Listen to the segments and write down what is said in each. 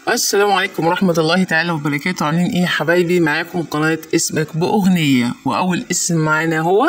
السلام عليكم ورحمة الله تعالى وبركاته عاملين ايه يا حبايبي معاكم قناة اسمك بأغنية وأول اسم معانا هو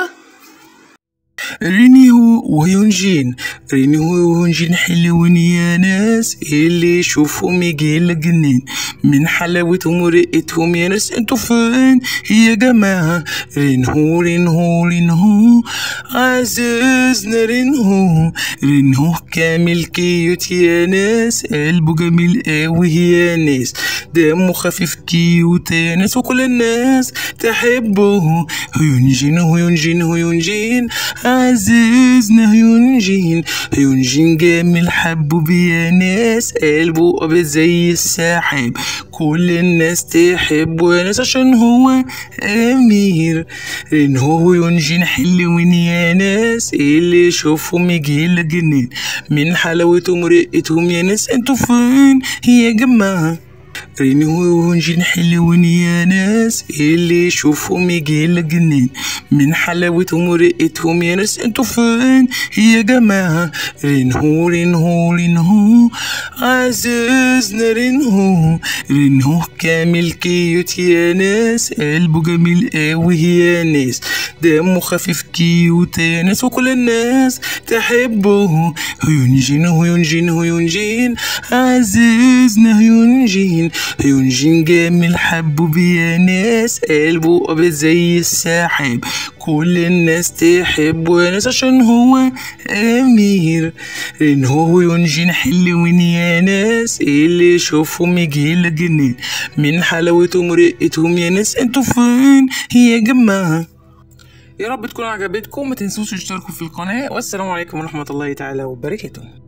رينيو ويونجين رينيو ويونجين حلوين يا ناس اللي يشوفهم يجي الجنين من حلاوتهم ورقتهم يا ناس انتوا فين يا جماعة رينهو رينهو رينهو عزيزنا رينهو رينهو كامل كيوت يا ناس قلبه جميل قوي يا ناس دمه خفيف كيوت يا ناس وكل الناس تحبه هيونجين هيونجين هيونجين عزيزنا هيونجين هيونجين جميل حبه بيا ناس قلبه ابيض زي السحاب كل الناس تحبه يا ناس عشان هو امير ان هو هيونجين حلوين يا ناس اللي يشوفهم يجي الجنين من حلاوتهم ورقتهم يا ناس انتوا فين يا جماعه ريني ويونجين حلوين يا ناس اللي يشوفهم يجي الجنين من حلاوتهم ورقتهم يا ناس انتوا فين يا جماعة رينهو رينهو رينهو عزيزنا رينهو رينهو كامل كيوت يا ناس قلبه جميل قوي يا ناس دمه خفيف كيوت يا ناس وكل الناس تحبه هيونجين هيونجين هيونجين عزيزنا هيونجين هيونجين جميل حبه بيا ناس قلبه ابيض زي السحاب كل الناس تحبه يا ناس عشان هو امير ان هو يونجين حلوين يا ناس اللي يشوفهم يجي الجنين من حلاوتهم ورقتهم يا ناس انتوا فين يا جماعه يا رب تكون عجبتكم ما تنسوش تشتركوا في القناه والسلام عليكم ورحمه الله تعالى وبركاته